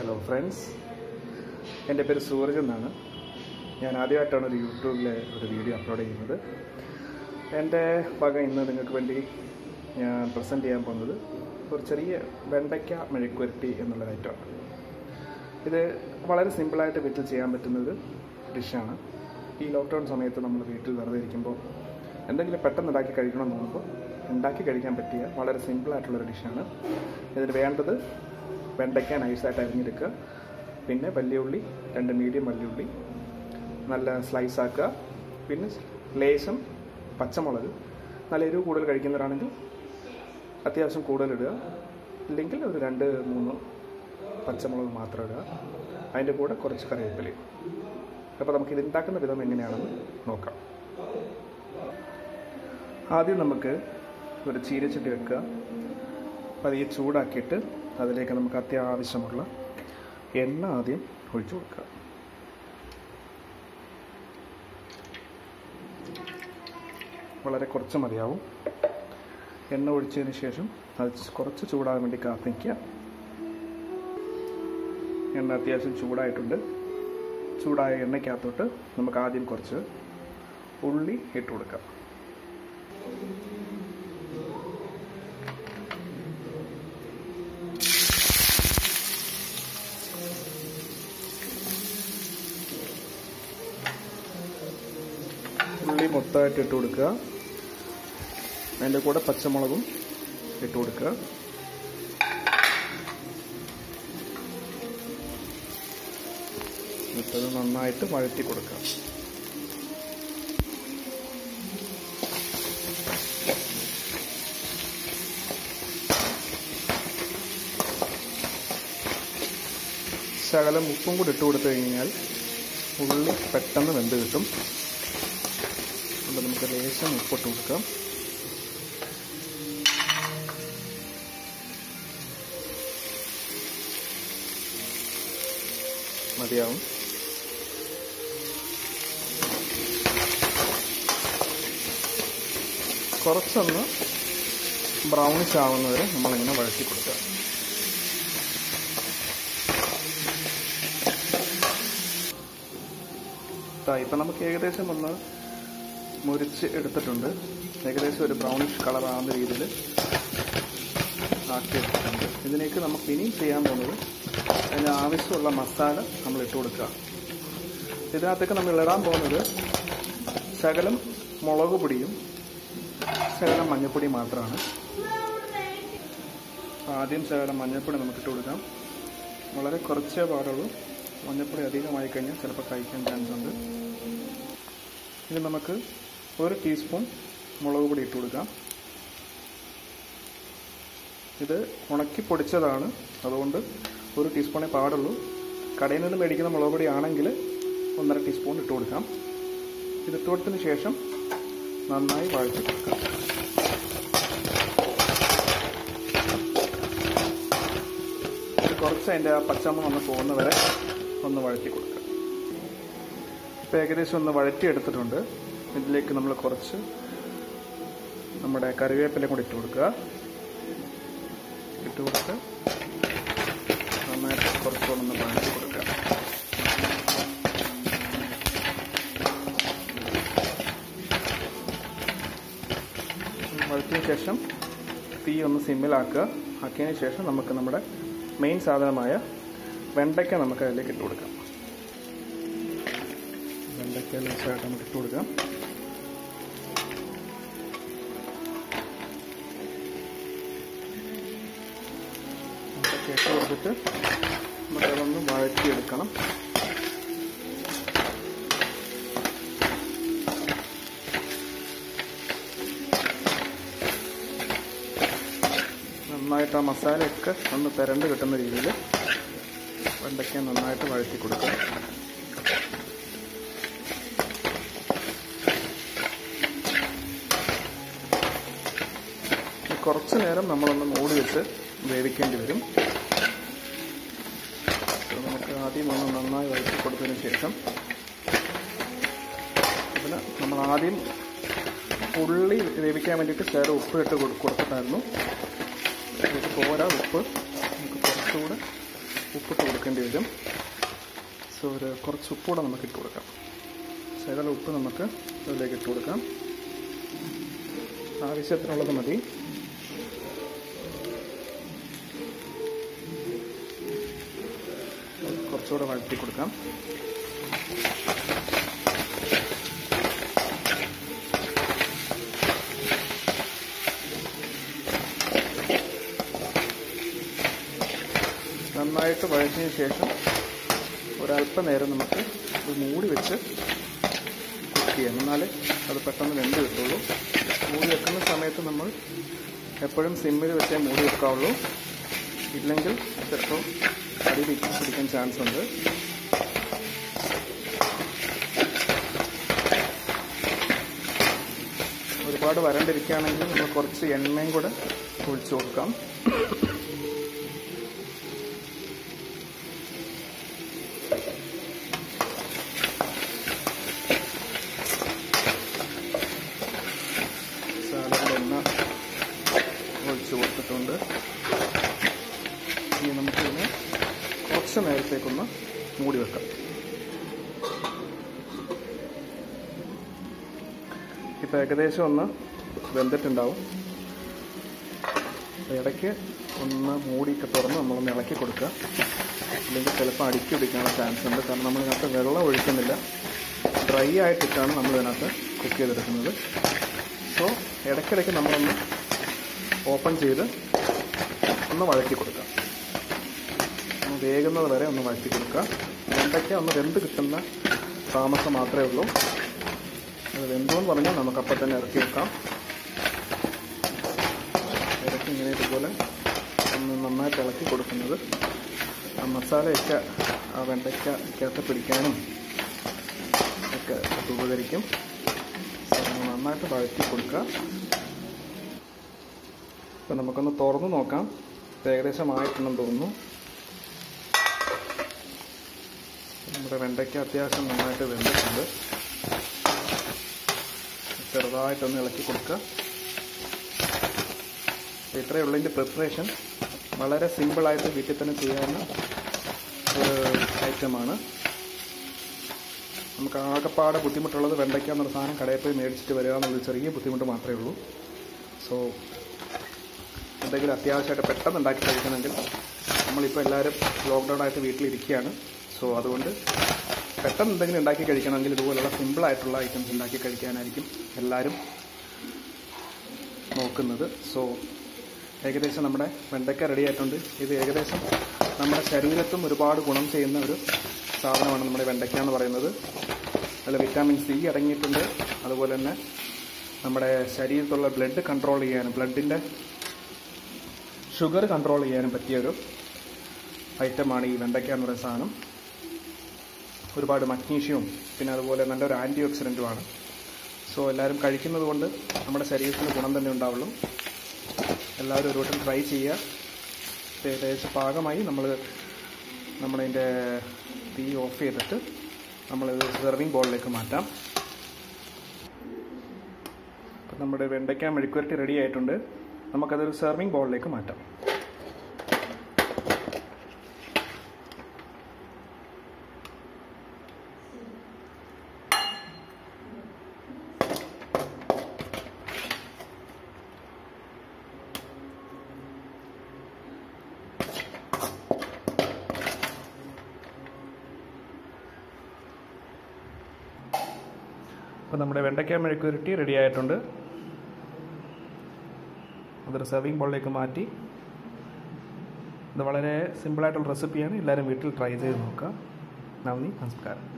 hello friends എൻ്റെ പേര് സൂരജ് എന്നാണ് ഞാൻ ആദ്യമായിട്ടാണ് ഒരു യൂട്യൂബിൽ ഒരു വീഡിയോ അപ്ലോഡ് ചെയ്യുന്നത് എൻ്റെ വക ഇന്ന് നിങ്ങൾക്ക് വേണ്ടി ഞാൻ പ്രസൻറ്റ് ചെയ്യാൻ പോകുന്നത് ഒരു ചെറിയ വെണ്ടയ്ക്ക മെഴുക്കുവരട്ടി എന്നുള്ളൊരു ഐറ്റമാണ് ഇത് വളരെ സിമ്പിളായിട്ട് വീട്ടിൽ ചെയ്യാൻ പറ്റുന്നൊരു ഡിഷാണ് ഈ ലോക്ക്ഡൗൺ സമയത്ത് നമ്മൾ വീട്ടിൽ വെറുതെ ഇരിക്കുമ്പോൾ എന്തെങ്കിലും പെട്ടെന്ന് ഉണ്ടാക്കി കഴിക്കണമെന്ന് തോന്നുമ്പോൾ ഉണ്ടാക്കി കഴിക്കാൻ പറ്റിയ വളരെ സിമ്പിളായിട്ടുള്ളൊരു ഡിഷാണ് ഇതിന് വേണ്ടത് വെണ്ടയ്ക്ക നൈസായിട്ട് അരിഞ്ഞെടുക്കുക പിന്നെ വലിയ ഉള്ളി രണ്ട് മീഡിയം വലിയ ഉള്ളി നല്ല സ്ലൈസ് ആക്കുക പിന്നെ ലേശം പച്ചമുളക് നല്ല എരിവ് കൂടുതൽ കഴിക്കുന്നവരാണെങ്കിൽ അത്യാവശ്യം കൂടുതൽ ഇടുക ഇല്ലെങ്കിൽ ഒരു രണ്ട് മൂന്ന് പച്ചമുളക് മാത്രം ഇടുക അതിൻ്റെ കൂടെ കുറച്ച് കറിവേപ്പിലയും അപ്പോൾ നമുക്ക് ഇത് ഉണ്ടാക്കുന്ന വിധം എങ്ങനെയാണെന്ന് നോക്കാം ആദ്യം നമുക്ക് ഒരു ചീരച്ചട്ടി വെക്കുക പതിയെ ചൂടാക്കിയിട്ട് അതിലേക്ക് നമുക്ക് അത്യാവശ്യമുള്ള എണ്ണ ആദ്യം ഒഴിച്ചു കൊടുക്കുക വളരെ കുറച്ച് മതിയാവും എണ്ണ ഒഴിച്ചതിന് ശേഷം അത് കുറച്ച് ചൂടാകാൻ വേണ്ടി കാത്തിക്കുക എണ്ണ അത്യാവശ്യം ചൂടായിട്ടുണ്ട് ചൂടായ എണ്ണയ്ക്കകത്തോട്ട് നമുക്ക് ആദ്യം കുറച്ച് ഉള്ളി ഇട്ട് കൊടുക്കാം ഉള്ളി മൊത്തമായിട്ട് ഇട്ട് കൊടുക്കുക അതിൻ്റെ കൂടെ പച്ചമുളകും ഇട്ട് കൊടുക്കുക എന്നിട്ടത് നന്നായിട്ട് വഴറ്റി കൊടുക്കുക ശകലം ഉപ്പും കൂടി ഇട്ട് കൊടുത്തു കഴിഞ്ഞാൽ ഉള്ളി പെട്ടെന്ന് വെന്ത് കിട്ടും അപ്പോൾ നമുക്ക് ലേശം ഉപ്പിട്ട് കൊടുക്കാം മതിയാവും കുറച്ചൊന്ന് ബ്രൗണിഷ് ആവുന്നവരെ നമ്മളിങ്ങനെ വഴറ്റി കൊടുക്കുക ഇപ്പം നമുക്ക് ഏകദേശം ഒന്ന് മുരിച്ച് എടുത്തിട്ടുണ്ട് ഏകദേശം ഒരു ബ്രൗണിഷ് കളർ ആവുന്ന രീതിയിൽ ആക്കി എടുത്തിട്ടുണ്ട് ഇതിലേക്ക് നമുക്ക് ഇനിയും ചെയ്യാൻ പോകുന്നത് അതിന് ആവശ്യമുള്ള മസാല നമ്മൾ ഇട്ട് കൊടുക്കുക ഇതിനകത്തേക്ക് നമ്മൾ ഇടാൻ പോകുന്നത് ശകലം മുളക് പൊടിയും ശകലം മഞ്ഞൾപ്പൊടി മാത്രമാണ് ആദ്യം ശകലം മഞ്ഞൾപ്പൊടി നമുക്ക് ഇട്ട് കൊടുക്കാം വളരെ കുറച്ചേ പാടുള്ളൂ മഞ്ഞൾപ്പൊടി അധികമായി കഴിഞ്ഞാൽ ചിലപ്പോൾ കഴിക്കാൻ ചാൻസ് ഉണ്ട് ഇനി നമുക്ക് ഒരു ടീസ്പൂൺ മുളക് പൊടി ഇട്ട് കൊടുക്കാം ഇത് ഉണക്കി പൊടിച്ചതാണ് അതുകൊണ്ട് ഒരു ടീസ്പൂണേ പാടുള്ളൂ കടയിൽ നിന്ന് മേടിക്കുന്ന മുളക് പൊടി ആണെങ്കിൽ ഒന്നര ടീസ്പൂൺ ഇട്ട് കൊടുക്കാം ഇത് ഇട്ട് കൊടുത്തതിന് ശേഷം നന്നായി വഴറ്റി കൊടുക്കാം കുറച്ച് അതിൻ്റെ ആ പച്ചമ്മ ഒന്ന് പോകുന്ന വരെ ഒന്ന് വഴറ്റി കൊടുക്കുക ഇപ്പോൾ ഏകദേശം ഒന്ന് വഴറ്റി എടുത്തിട്ടുണ്ട് ഇതിലേക്ക് നമ്മൾ കുറച്ച് നമ്മുടെ കറിവേപ്പില കൂടി ഇട്ട് കൊടുക്കുക ഇട്ട് കൊടുത്ത് നന്നായിട്ട് കുറച്ചുകൊണ്ടൊന്ന് വഴറ്റി കൊടുക്കുക വഴറ്റിയ ശേഷം തീ ഒന്ന് സിമ്മിലാക്കുക ആക്കിയതിന് ശേഷം നമുക്ക് നമ്മുടെ മെയിൻ സാധനമായ വെണ്ടയ്ക്ക നമുക്ക് അതിലേക്ക് ഇട്ട് കൊടുക്കാം വെണ്ടയ്ക്ക ലൂസായിട്ട് നമുക്ക് ഇട്ട് കൊടുക്കാം വെണ്ടയ്ക്ക ഇട്ട് കൊടുത്തിട്ട് നമുക്കതൊന്ന് വഴറ്റിയെടുക്കണം നന്നായിട്ട് ആ മസാലയൊക്കെ ഒന്ന് തിരണ്ട് കിട്ടുന്ന രീതിയിൽ വെണ്ടയ്ക്ക നന്നായിട്ട് വഴറ്റി കൊടുക്കുക കുറച്ച് നേരം നമ്മളൊന്ന് മൂടി വെച്ച് വേവിക്കേണ്ടി വരും നമുക്ക് ആദ്യം ഒന്ന് നന്നായി വഴറ്റി കൊടുത്തതിന് ശേഷം ഇതിന് നമ്മൾ ആദ്യം ഉള്ളി വേവിക്കാൻ വേണ്ടിയിട്ട് ചേർ ഉപ്പ് ഇട്ട് കൊടുത്തിട്ടായിരുന്നു ഇത് പോരാ ഉപ്പ് നമുക്ക് കുറച്ചുകൂടെ ഉപ്പിട്ട് കൊടുക്കേണ്ടി വരും സോ ഒരു കുറച്ച് ഉപ്പൂടെ നമുക്ക് ഇട്ട് കൊടുക്കാം ശകല ഉപ്പ് നമുക്ക് അതിലേക്ക് ഇട്ട് കൊടുക്കാം ആവശ്യത്തിനുള്ളത് മതി കുറച്ചുകൂടെ വഴറ്റി കൊടുക്കാം നന്നായിട്ട് വഴറ്റിയതിന് ശേഷം ഒരല്പനേരം നമുക്ക് ഇത് മൂടി വെച്ച് കുക്ക് ചെയ്യാം എന്നാലേ അത് പെട്ടെന്ന് വെന്ത് കിട്ടുള്ളൂ മൂടി വെക്കുന്ന സമയത്ത് നമ്മൾ എപ്പോഴും സിമ്മിൽ വെച്ചേ മൂടി വെക്കാവുള്ളൂ ഇല്ലെങ്കിൽ ചിലപ്പോൾ അടി പിടിക്കാൻ ചാൻസ് ഉണ്ട് ഒരുപാട് വരണ്ടിരിക്കുകയാണെങ്കിൽ നമ്മൾ കുറച്ച് എണ്ണയും കൂടെ ഒഴിച്ചു കൊടുക്കാം സാലഡ് എണ്ണ ഒഴിച്ചു കൊടുത്തിട്ടുണ്ട് ഇനി നമുക്കിതിനെ കുറച്ച് നേരത്തേക്കൊന്ന് മൂടി വെക്കാം ഇപ്പം ഏകദേശം ഒന്ന് വെന്തിട്ടുണ്ടാവും അപ്പോൾ ഇടയ്ക്ക് ഒന്ന് മൂടിയൊക്കെ തുറന്ന് നമ്മളൊന്ന് ഇളക്കി കൊടുക്കുക അല്ലെങ്കിൽ ചിലപ്പോൾ അടുക്കി പിടിക്കാനുള്ള ചാൻസ് ഉണ്ട് കാരണം നമ്മൾ ഇതിനകത്ത് വെള്ളം ഒഴിക്കുന്നില്ല ഡ്രൈ ആയിട്ടിട്ടാണ് നമ്മൾ ഇതിനകത്ത് കുക്ക് ചെയ്തെടുക്കുന്നത് സോ ഇടയ്ക്കിടയ്ക്ക് നമ്മളൊന്ന് ഓപ്പൺ ചെയ്ത് ഒന്ന് വഴറ്റി കൊടുക്കുക ഒന്ന് വേകുന്നത് വരെ ഒന്ന് വഴറ്റി കൊടുക്കുക വെണ്ടയ്ക്ക ഒന്ന് വെന്ത് കിട്ടുന്ന താമസം മാത്രമേ ഉള്ളൂ അത് വെന്തോന്ന് പറഞ്ഞാൽ നമുക്ക് അപ്പം തന്നെ ഇറക്കി വെക്കാം ഇടയ്ക്ക് ഇങ്ങനെ ഇതുപോലെ ഒന്ന് നന്നായിട്ട് ഇളക്കി കൊടുക്കുന്നത് ആ മസാലയൊക്കെ ആ വെണ്ടയ്ക്കകത്ത് പിടിക്കാനും ഒക്കെ അത് ഉപകരിക്കും നന്നായിട്ട് വഴറ്റി കൊടുക്കുക ഇപ്പം നമുക്കൊന്ന് തുറന്ന് നോക്കാം ഏകദേശം ആയിട്ടുണ്ടെന്ന് തോന്നുന്നു നമ്മുടെ വെണ്ടയ്ക്ക അത്യാവശ്യം നന്നായിട്ട് വെന്തിട്ടുണ്ട് ചെറുതായിട്ടൊന്ന് ഇളക്കി കൊടുക്കുക ഇത്രയേ ഉള്ളൂ ഇതിൻ്റെ പ്രിപ്പറേഷൻ വളരെ സിമ്പിളായിട്ട് വീട്ടിൽ തന്നെ ചെയ്യാവുന്ന ഒരു ഐറ്റമാണ് നമുക്ക് ആകെപ്പാടെ ബുദ്ധിമുട്ടുള്ളത് വെണ്ടയ്ക്ക എന്നുള്ള സാധനം കടയിൽ പോയി മേടിച്ചിട്ട് വരിക എന്നുള്ളൊരു ചെറിയ ബുദ്ധിമുട്ട് മാത്രമേ ഉള്ളൂ സോ എന്തെങ്കിലും അത്യാവശ്യമായിട്ട് പെട്ടെന്ന് ഉണ്ടാക്കി കഴിക്കണമെങ്കിൽ നമ്മളിപ്പോൾ എല്ലാവരും ലോക്ക്ഡൗൺ ആയിട്ട് വീട്ടിലിരിക്കുകയാണ് സോ അതുകൊണ്ട് പെട്ടെന്ന് എന്തെങ്കിലും ഉണ്ടാക്കി കഴിക്കണമെങ്കിൽ ഇതുപോലുള്ള സിമ്പിളായിട്ടുള്ള ഐറ്റംസ് ഉണ്ടാക്കി കഴിക്കാനായിരിക്കും എല്ലാവരും നോക്കുന്നത് സോ ഏകദേശം നമ്മുടെ വെണ്ടയ്ക്ക റെഡി ആയിട്ടുണ്ട് ഇത് ഏകദേശം നമ്മുടെ ശരീരത്തും ഒരുപാട് ഗുണം ചെയ്യുന്ന ഒരു സാധനമാണ് നമ്മുടെ വെണ്ടയ്ക്ക എന്ന് പറയുന്നത് അതിൽ വിറ്റാമിൻ സി അടങ്ങിയിട്ടുണ്ട് അതുപോലെ തന്നെ നമ്മുടെ ശരീരത്തുള്ള ബ്ലഡ് കൺട്രോൾ ചെയ്യാനും ബ്ലഡിൻ്റെ ഷുഗർ കൺട്രോൾ ചെയ്യാനും പറ്റിയൊരു ഐറ്റമാണ് ഈ വെണ്ടയ്ക്ക എന്ന് പറയുന്ന സാധനം ഒരുപാട് മഗ്നീഷ്യവും പിന്നെ അതുപോലെ നല്ലൊരു ആൻറ്റി ഓക്സിഡൻറ്റുമാണ് സോ എല്ലാവരും കഴിക്കുന്നത് കൊണ്ട് നമ്മുടെ ശരീരത്തിന് ഗുണം തന്നെ ഉണ്ടാവുള്ളൂ എല്ലാവരും ഒരു വട്ടം ട്രൈ ചെയ്യുക ഏകദേശം പാകമായി നമ്മൾ നമ്മളതിൻ്റെ തീ ഓഫ് ചെയ്തിട്ട് നമ്മളിത് സെർവിങ് ബോളിലേക്ക് മാറ്റാം അപ്പം നമ്മുടെ വെണ്ടയ്ക്ക മെഴുക്കുരട്ടി റെഡി ആയിട്ടുണ്ട് നമുക്കതൊരു സെർവിങ് ബോളിലേക്ക് മാറ്റാം അപ്പോൾ നമ്മുടെ വെണ്ടയ്ക്ക മെഴുക്കുരുട്ടി റെഡി ആയിട്ടുണ്ട് അതൊരു സെർവിങ് ബോളിലേക്ക് മാറ്റി ഇത് വളരെ സിമ്പിളായിട്ടുള്ള റെസിപ്പിയാണ് എല്ലാവരും വീട്ടിൽ ട്രൈ ചെയ്ത് നോക്കുക നന്ദി നമസ്കാരം